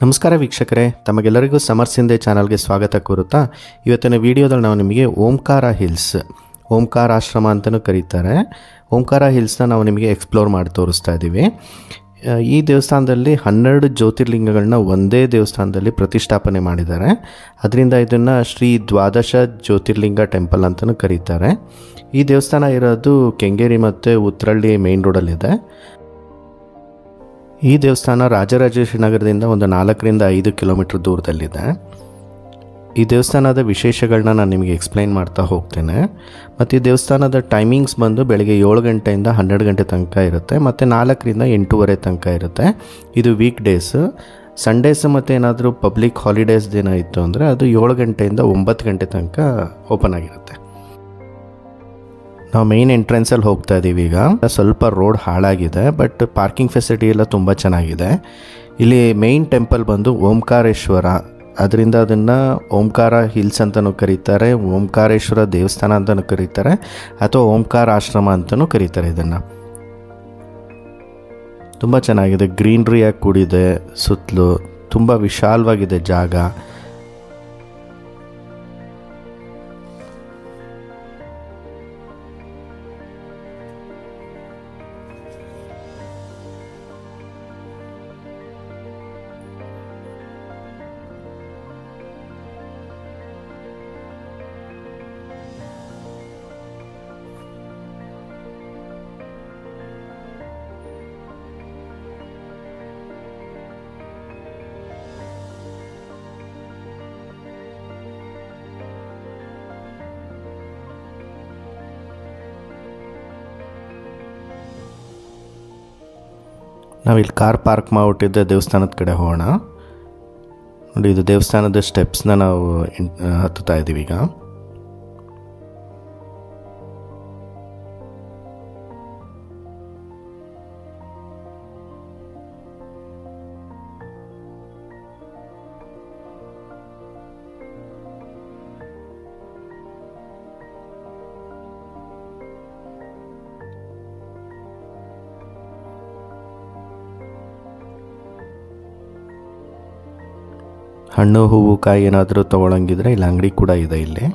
ನಮಸ್ಕಾರ ವೀಕ್ಷಕರೇ ತಮಗೆಲ್ಲರಿಗೂ ಸಮರ್ ಸಿಂಧೆ ಚಾನಲ್ಗೆ ಸ್ವಾಗತ ಕೋರುತ್ತಾ ಇವತ್ತಿನ ವಿಡಿಯೋದಲ್ಲಿ ನಾವು ನಿಮಗೆ ಓಂಕಾರ ಹಿಲ್ಸ್ ಓಂಕಾರ ಆಶ್ರಮ ಅಂತಲೂ ಕರೀತಾರೆ ಓಂಕಾರ ಹಿಲ್ಸ್ನ ನಾವು ನಿಮಗೆ ಎಕ್ಸ್ಪ್ಲೋರ್ ಮಾಡಿ ತೋರಿಸ್ತಾ ಇದ್ದೀವಿ ಆ, ಈ ದೇವಸ್ಥಾನದಲ್ಲಿ ಹನ್ನೆರಡು ಜ್ಯೋತಿರ್ಲಿಂಗಗಳನ್ನ ಒಂದೇ ದೇವಸ್ಥಾನದಲ್ಲಿ ಪ್ರತಿಷ್ಠಾಪನೆ ಮಾಡಿದ್ದಾರೆ ಅದರಿಂದ ಇದನ್ನು ಶ್ರೀ ದ್ವಾದಶ ಜ್ಯೋತಿರ್ಲಿಂಗ ಟೆಂಪಲ್ ಅಂತಲೂ ಕರೀತಾರೆ ಈ ದೇವಸ್ಥಾನ ಇರೋದು ಕೆಂಗೇರಿ ಮತ್ತು ಉತ್ರಳ್ಳಿ ಮೇನ್ ರೋಡಲ್ಲಿದೆ ಈ ದೇವಸ್ಥಾನ ರಾಜರಾಜೇಶ್ವರಿ ನಗರದಿಂದ ಒಂದು ನಾಲ್ಕರಿಂದ ಐದು ಕಿಲೋಮೀಟರ್ ದೂರದಲ್ಲಿದೆ ಈ ದೇವಸ್ಥಾನದ ವಿಶೇಷಗಳನ್ನ ನಾನು ನಿಮಗೆ ಎಕ್ಸ್ಪ್ಲೈನ್ ಮಾಡ್ತಾ ಹೋಗ್ತೇನೆ ಮತ್ತು ಈ ದೇವಸ್ಥಾನದ ಟೈಮಿಂಗ್ಸ್ ಬಂದು ಬೆಳಗ್ಗೆ ಏಳು ಗಂಟೆಯಿಂದ ಹನ್ನೆರಡು ಗಂಟೆ ತನಕ ಇರುತ್ತೆ ಮತ್ತು ನಾಲ್ಕರಿಂದ ಎಂಟೂವರೆ ತನಕ ಇರುತ್ತೆ ಇದು ವೀಕ್ ಡೇಸ್ ಸಂಡೇಸ್ ಮತ್ತು ಏನಾದರೂ ಪಬ್ಲಿಕ್ ಹಾಲಿಡೇಸ್ ದಿನ ಇತ್ತು ಅಂದರೆ ಅದು ಏಳು ಗಂಟೆಯಿಂದ ಒಂಬತ್ತು ಗಂಟೆ ತನಕ ಓಪನ್ ಆಗಿರುತ್ತೆ ನಾವು ಮೇನ್ ಎಂಟ್ರೆನ್ಸಲ್ಲಿ ಹೋಗ್ತಾ ಇದ್ದೀವಿ ಈಗ ಸ್ವಲ್ಪ ರೋಡ್ ಹಾಳಾಗಿದೆ ಬಟ್ ಪಾರ್ಕಿಂಗ್ ಫೆಸಿಲಿಟಿ ಎಲ್ಲ ತುಂಬ ಚೆನ್ನಾಗಿದೆ ಇಲ್ಲಿ ಮೇನ್ ಟೆಂಪಲ್ ಬಂದು ಓಂಕಾರೇಶ್ವರ ಅದರಿಂದ ಅದನ್ನು ಓಂಕಾರ ಹಿಲ್ಸ್ ಅಂತಲೂ ಕರೀತಾರೆ ಓಂಕಾರೇಶ್ವರ ದೇವಸ್ಥಾನ ಅಂತಲೂ ಕರೀತಾರೆ ಅಥವಾ ಓಂಕಾರ ಆಶ್ರಮ ಅಂತಲೂ ಕರೀತಾರೆ ಇದನ್ನು ತುಂಬ ಚೆನ್ನಾಗಿದೆ ಗ್ರೀನ್ರಿಯಾಗಿ ಕೂಡಿದೆ ಸುತ್ತಲೂ ತುಂಬ ವಿಶಾಲವಾಗಿದೆ ಜಾಗ ನಾವಿಲ್ಲಿ ಕಾರ್ ಪಾರ್ಕ್ ಮಾಡಿಬಿಟ್ಟಿದ್ದೆ ದೇವಸ್ಥಾನದ ಕಡೆ ಹೋಗೋಣ ನೋಡಿ ಇದು ದೇವಸ್ಥಾನದ ಸ್ಟೆಪ್ಸ್ನ ನಾವು ಇನ್- ಆ, ಹತ್ತುತ್ತಾ ಇದ್ದೀವಿ ಈಗ ಹಣ್ಣು ಹೂವು ಕಾಯಿ ಏನಾದರೂ ತೊಗೊಳಂಗಿದ್ರೆ ಇಲ್ಲಿ ಅಂಗಡಿ ಕೂಡ ಇದೆ ಇಲ್ಲಿ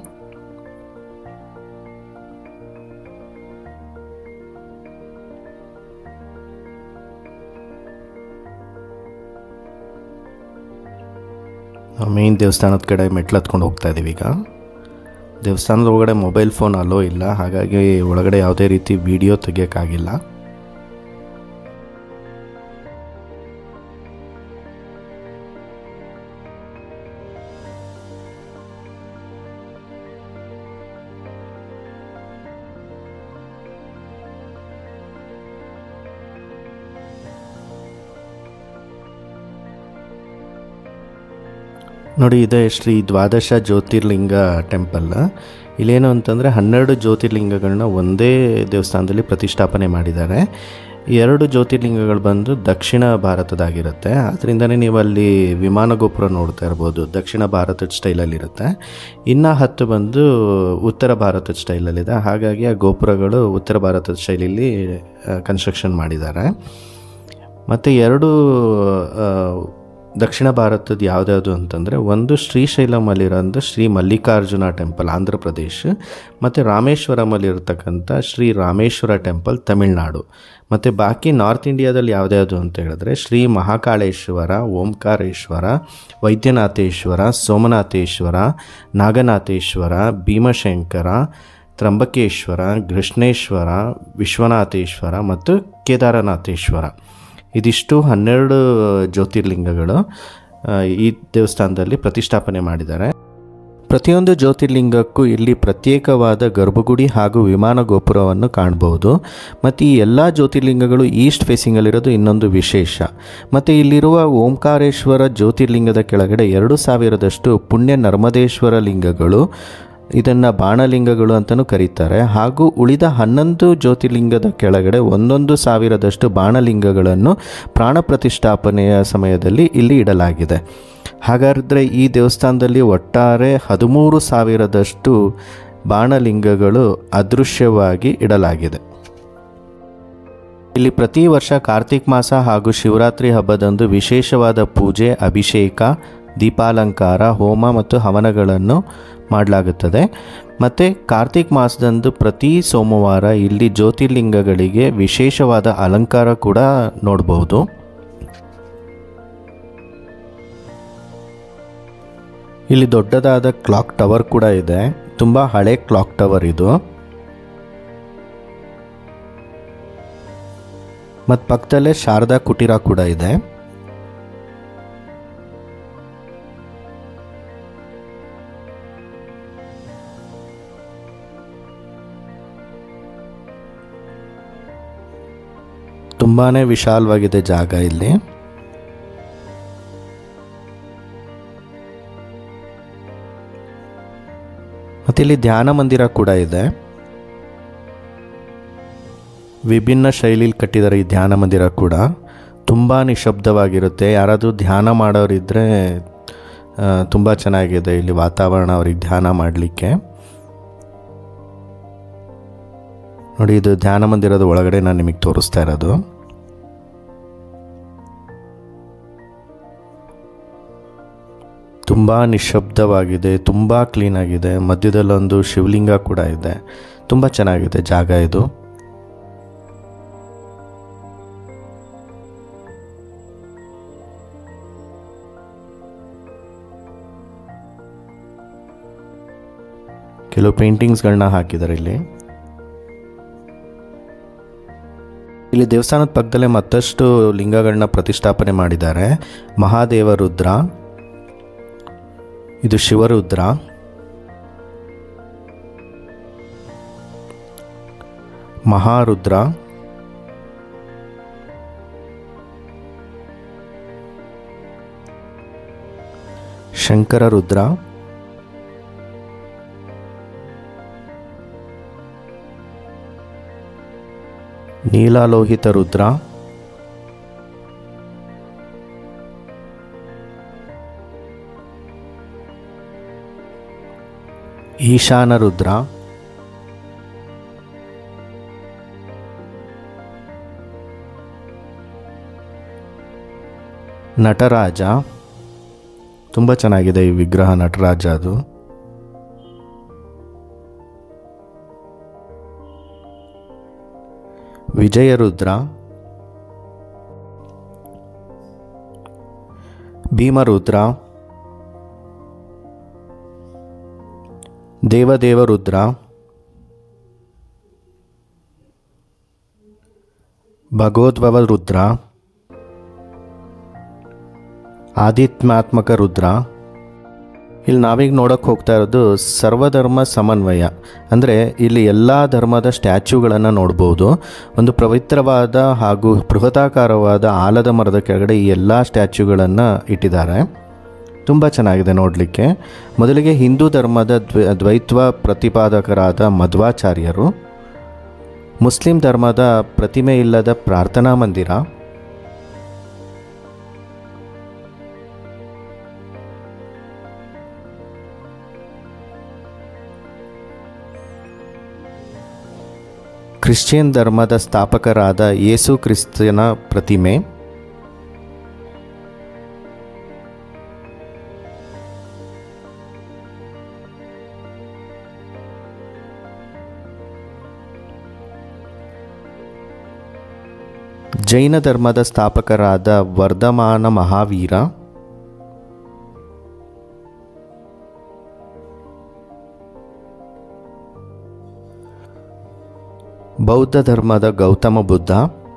ಮೇನ್ ದೇವಸ್ಥಾನದ ಕಡೆ ಮೆಟ್ಲು ಹತ್ಕೊಂಡು ಹೋಗ್ತಾ ಇದ್ದೀವಿ ಈಗ ದೇವಸ್ಥಾನದ ಒಳಗಡೆ ಮೊಬೈಲ್ ಫೋನ್ ಅಲೋ ಇಲ್ಲ ಹಾಗಾಗಿ ಒಳಗಡೆ ಯಾವುದೇ ರೀತಿ ವಿಡಿಯೋ ತೆಗಿಯೋಕ್ಕಾಗಿಲ್ಲ ನೋಡಿ ಇದೆ ಶ್ರೀ ದ್ವಾದಶ ಜ್ಯೋತಿರ್ಲಿಂಗ ಟೆಂಪಲ್ ಇಲ್ಲೇನು ಅಂತಂದರೆ ಹನ್ನೆರಡು ಜ್ಯೋತಿರ್ಲಿಂಗಗಳನ್ನ ಒಂದೇ ದೇವಸ್ಥಾನದಲ್ಲಿ ಪ್ರತಿಷ್ಠಾಪನೆ ಮಾಡಿದ್ದಾರೆ ಎರಡು ಜ್ಯೋತಿರ್ಲಿಂಗಗಳು ಬಂದು ದಕ್ಷಿಣ ಭಾರತದಾಗಿರುತ್ತೆ ಅದರಿಂದನೇ ನೀವು ಅಲ್ಲಿ ವಿಮಾನ ಗೋಪುರ ನೋಡ್ತಾ ಇರ್ಬೋದು ದಕ್ಷಿಣ ಭಾರತದ ಸ್ಟೈಲಲ್ಲಿರುತ್ತೆ ಇನ್ನು ಹತ್ತು ಬಂದು ಉತ್ತರ ಭಾರತದ ಸ್ಟೈಲಲ್ಲಿದೆ ಹಾಗಾಗಿ ಆ ಗೋಪುರಗಳು ಉತ್ತರ ಭಾರತದ ಶೈಲಿಯಲ್ಲಿ ಕನ್ಸ್ಟ್ರಕ್ಷನ್ ಮಾಡಿದ್ದಾರೆ ಮತ್ತು ಎರಡು ಆ, ದಕ್ಷಿಣ ಭಾರತದ ಯಾವುದ್ಯಾವುದು ಅಂತಂದರೆ ಒಂದು ಶ್ರೀಶೈಲಮಲ್ಲಿರೋಂಥ ಶ್ರೀ ಮಲ್ಲಿಕಾರ್ಜುನ ಟೆಂಪಲ್ ಆಂಧ್ರ ಪ್ರದೇಶ್ ಮತ್ತು ರಾಮೇಶ್ವರಮಲ್ಲಿರ್ತಕ್ಕಂಥ ಶ್ರೀ ರಾಮೇಶ್ವರ ಟೆಂಪಲ್ ತಮಿಳ್ನಾಡು ಮತ್ತು ಬಾಕಿ ನಾರ್ತ್ ಇಂಡಿಯಾದಲ್ಲಿ ಯಾವುದ್ಯಾವುದು ಅಂತ ಹೇಳಿದ್ರೆ ಶ್ರೀ ಮಹಾಕಾಳೇಶ್ವರ ಓಂಕಾರೇಶ್ವರ ವೈದ್ಯನಾಥೇಶ್ವರ ಸೋಮನಾಥೇಶ್ವರ ನಾಗನಾಥೇಶ್ವರ ಭೀಮಶಂಕರ ತ್ರಂಬಕೇಶ್ವರ ಕೃಷ್ಣೇಶ್ವರ ವಿಶ್ವನಾಥೇಶ್ವರ ಮತ್ತು ಕೇದಾರನಾಥೇಶ್ವರ ಇದಿಷ್ಟು ಹನ್ನೆರಡು ಜ್ಯೋತಿರ್ಲಿಂಗಗಳು ಆ, ಈ ದೇವಸ್ಥಾನದಲ್ಲಿ ಪ್ರತಿಷ್ಠಾಪನೆ ಮಾಡಿದ್ದಾರೆ ಪ್ರತಿಯೊಂದು ಜ್ಯೋತಿರ್ಲಿಂಗಕ್ಕೂ ಇಲ್ಲಿ ಪ್ರತ್ಯೇಕವಾದ ಗರ್ಭಗುಡಿ ಹಾಗೂ ವಿಮಾನ ಗೋಪುರವನ್ನು ಕಾಣಬಹುದು ಮತ್ತು ಈ ಎಲ್ಲ ಜ್ಯೋತಿರ್ಲಿಂಗಗಳು ಈಸ್ಟ್ ಫೇಸಿಂಗಲ್ಲಿರೋದು ಇನ್ನೊಂದು ವಿಶೇಷ ಮತ್ತು ಇಲ್ಲಿರುವ ಓಂಕಾರೇಶ್ವರ ಜ್ಯೋತಿರ್ಲಿಂಗದ ಕೆಳಗಡೆ ಎರಡು ಸಾವಿರದಷ್ಟು ಪುಣ್ಯ ನರ್ಮದೇಶ್ವರ ಲಿಂಗಗಳು ಇದನ್ನು ಬಾಣಲಿಂಗಗಳು ಅಂತಲೂ ಕರೀತಾರೆ ಹಾಗೂ ಉಳಿದ ಹನ್ನೊಂದು ಜ್ಯೋತಿರ್ಲಿಂಗದ ಕೆಳಗಡೆ ಒಂದೊಂದು ಸಾವಿರದಷ್ಟು ಬಾಣಲಿಂಗಗಳನ್ನು ಪ್ರಾಣ ಪ್ರತಿಷ್ಠಾಪನೆಯ ಸಮಯದಲ್ಲಿ ಇಲ್ಲಿ ಇಡಲಾಗಿದೆ ಹಾಗಾದರೆ ಈ ದೇವಸ್ಥಾನದಲ್ಲಿ ಒಟ್ಟಾರೆ ಹದಿಮೂರು ಸಾವಿರದಷ್ಟು ಬಾಣಲಿಂಗಗಳು ಅದೃಶ್ಯವಾಗಿ ಇಡಲಾಗಿದೆ ಇಲ್ಲಿ ಪ್ರತಿ ವರ್ಷ ಕಾರ್ತಿಕ್ ಮಾಸ ಹಾಗೂ ಶಿವರಾತ್ರಿ ಹಬ್ಬದಂದು ವಿಶೇಷವಾದ ಪೂಜೆ ಅಭಿಷೇಕ ದೀಪಾಲಂಕಾರ ಹೋಮ ಮತ್ತು ಹವನಗಳನ್ನು ಮಾಡಲಾಗುತ್ತದೆ ಮತ್ತು ಕಾರ್ತಿಕ್ ಮಾಸದಂದು ಪ್ರತಿ ಸೋಮವಾರ ಇಲ್ಲಿ ಜ್ಯೋತಿರ್ಲಿಂಗಗಳಿಗೆ ವಿಶೇಷವಾದ ಅಲಂಕಾರ ಕೂಡ ನೋಡಬಹುದು ಇಲ್ಲಿ ದೊಡ್ಡದಾದ ಕ್ಲಾಕ್ ಟವರ್ ಕೂಡ ಇದೆ ತುಂಬ ಹಳೆ ಕ್ಲಾಕ್ ಟವರ್ ಇದು ಮತ್ತು ಪಕ್ಕದಲ್ಲೇ ಶಾರದಾ ಕುಟೀರ ಕೂಡ ಇದೆ ತುಂಬಾ ವಿಶಾಲವಾಗಿದೆ ಜಾಗ ಇಲ್ಲಿ ಮತ್ತು ಇಲ್ಲಿ ಧ್ಯಾನ ಮಂದಿರ ಕೂಡ ಇದೆ ವಿಭಿನ್ನ ಶೈಲಿಲಿ ಕಟ್ಟಿದ್ದಾರೆ ಈ ಧ್ಯಾನ ಮಂದಿರ ಕೂಡ ತುಂಬ ನಿಶಬ್ದವಾಗಿರುತ್ತೆ ಯಾರಾದರೂ ಧ್ಯಾನ ಮಾಡೋರಿದ್ದರೆ ತುಂಬ ಚೆನ್ನಾಗಿದೆ ಇಲ್ಲಿ ವಾತಾವರಣ ಅವ್ರಿಗೆ ಧ್ಯಾನ ಮಾಡಲಿಕ್ಕೆ ನೋಡಿ ಇದು ಧ್ಯಾನ ಮಂದಿರದ ಒಳಗಡೆ ನಾನು ನಿಮಗೆ ತೋರಿಸ್ತಾ ಇರೋದು ತುಂಬ ನಿಶಬ್ದವಾಗಿದೆ ತುಂಬ ಕ್ಲೀನಾಗಿದೆ ಮಧ್ಯದಲ್ಲೊಂದು ಶಿವಲಿಂಗ ಕೂಡ ಇದೆ ತುಂಬ ಚೆನ್ನಾಗಿದೆ ಜಾಗ ಇದು ಕೆಲವು ಪೇಂಟಿಂಗ್ಸ್ಗಳನ್ನ ಹಾಕಿದ್ದಾರೆ ಇಲ್ಲಿ ಇಲ್ಲಿ ದೇವಸ್ಥಾನದ ಪಕ್ಕದಲ್ಲೇ ಮತ್ತಷ್ಟು ಲಿಂಗಗಳನ್ನ ಪ್ರತಿಷ್ಠಾಪನೆ ಮಾಡಿದ್ದಾರೆ ಮಹಾದೇವ ರುದ್ರ ಇದು ಶಿವರುದ್ರ ಮಹಾರುದ್ರ ಶಂಕರ ರುದ್ರ ನೀಲಾಲೋಹಿತ ರುದ್ರ ಈಶಾನ ರುದ್ರ ನಟರಾಜ ತುಂಬ ಚೆನ್ನಾಗಿದೆ ಈ ವಿಗ್ರಹ ನಟರಾಜ ಅದು ವಿಜಯರುದ್ರ ಭೀಮರುದ್ರ ದೇವದೇವರುದ್ರ ಭಗವದ್ಭವ ರುದ್ರ ಆದಿತ್ಯಾತ್ಮಕ ರುದ್ರ ಇಲ್ಲಿ ನಾವೀಗ ನೋಡೋಕೆ ಹೋಗ್ತಾ ಇರೋದು ಸರ್ವಧರ್ಮ ಸಮನ್ವಯ ಅಂದರೆ ಇಲ್ಲಿ ಎಲ್ಲ ಧರ್ಮದ ಸ್ಟ್ಯಾಚ್ಯೂಗಳನ್ನು ನೋಡ್ಬೋದು ಒಂದು ಪವಿತ್ರವಾದ ಹಾಗೂ ಬೃಹತಾಕಾರವಾದ ಆಲದ ಮರದ ಕೆಳಗಡೆ ಈ ಎಲ್ಲ ಸ್ಟ್ಯಾಚ್ಯೂಗಳನ್ನು ಇಟ್ಟಿದ್ದಾರೆ ತುಂಬ ಚೆನ್ನಾಗಿದೆ ನೋಡಲಿಕ್ಕೆ ಮೊದಲಿಗೆ ಹಿಂದೂ ಧರ್ಮದ ದ್ವ ದ್ವೈತ್ವ ಪ್ರತಿಪಾದಕರಾದ ಮಧ್ವಾಚಾರ್ಯರು ಮುಸ್ಲಿಂ ಧರ್ಮದ ಪ್ರತಿಮೆ ಇಲ್ಲದ ಪ್ರಾರ್ಥನಾ ಮಂದಿರ ಕ್ರಿಶ್ಚಿಯನ್ ಧರ್ಮದ ಸ್ಥಾಪಕರಾದ ಯೇಸು ಕ್ರಿಸ್ತನ ಪ್ರತಿಮೆ ಜೈನ ಧರ್ಮದ ಸ್ಥಾಪಕರಾದ ವರ್ಧಮಾನ ಮಹಾವೀರ ಬೌದ್ಧ ಧರ್ಮದ ಗೌತಮ ಬುದ್ಧ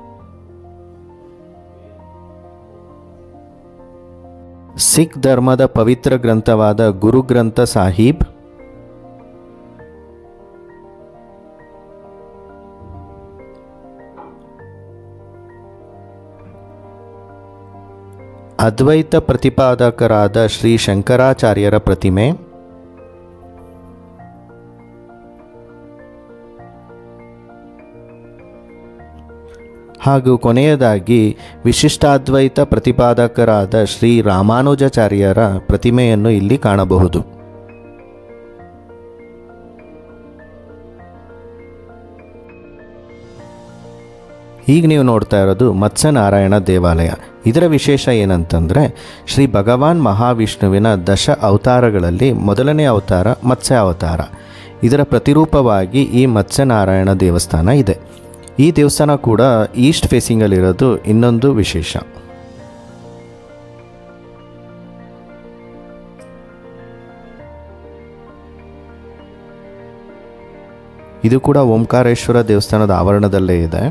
ಸಿಖ್ ಧರ್ಮದ ಪವಿತ್ರ ಗ್ರಂಥವಾದ ಗುರು ಗ್ರಂಥ ಸಾಹಿಬ್ ಅದ್ವೈತ ಪ್ರತಿಪಾದಕರಾದ ಶ್ರೀ ಶಂಕರಾಚಾರ್ಯರ ಪ್ರತಿಮೆ ಹಾಗೂ ಕೊನೆಯದಾಗಿ ವಿಶಿಷ್ಟಾದ್ವೈತ ಪ್ರತಿಪಾದಕರಾದ ಶ್ರೀ ರಾಮಾನುಜಾಚಾರ್ಯರ ಪ್ರತಿಮೆಯನ್ನು ಇಲ್ಲಿ ಕಾಣಬಹುದು ಈಗ ನೀವು ನೋಡ್ತಾ ಇರೋದು ಮತ್ಸ್ಯನಾರಾಯಣ ದೇವಾಲಯ ಇದರ ವಿಶೇಷ ಏನಂತಂದರೆ ಶ್ರೀ ಭಗವಾನ್ ಮಹಾವಿಷ್ಣುವಿನ ದಶ ಅವತಾರಗಳಲ್ಲಿ ಮೊದಲನೇ ಅವತಾರ ಮತ್ಸ್ಯ ಅವತಾರ ಇದರ ಪ್ರತಿರೂಪವಾಗಿ ಈ ಮತ್ಸ್ಯನಾರಾಯಣ ದೇವಸ್ಥಾನ ಇದೆ ಈ ದೇವಸ್ಥಾನ ಕೂಡ ಈಸ್ಟ್ ಫೇಸಿಂಗಲ್ಲಿರೋದು ಇನ್ನೊಂದು ವಿಶೇಷ ಇದು ಕೂಡ ಓಂಕಾರೇಶ್ವರ ದೇವಸ್ಥಾನದ ಆವರಣದಲ್ಲೇ ಇದೆ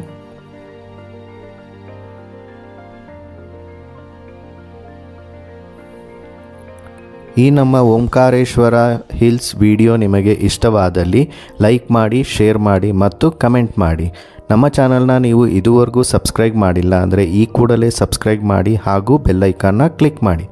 ಈ ನಮ್ಮ ಓಂಕಾರೇಶ್ವರ ಹಿಲ್ಸ್ ವಿಡಿಯೋ ನಿಮಗೆ ಇಷ್ಟವಾದಲ್ಲಿ ಲೈಕ್ ಮಾಡಿ ಶೇರ್ ಮಾಡಿ ಮತ್ತು ಕಮೆಂಟ್ ಮಾಡಿ ನಮ್ಮ ಚಾನಲ್ನ ನೀವು ಇದುವರೆಗೂ ಸಬ್ಸ್ಕ್ರೈಬ್ ಮಾಡಿಲ್ಲ ಅಂದರೆ ಈ ಕೂಡಲೇ ಸಬ್ಸ್ಕ್ರೈಬ್ ಮಾಡಿ ಹಾಗೂ ಬೆಲ್ಲೈಕಾನ್ನ ಕ್ಲಿಕ್ ಮಾಡಿ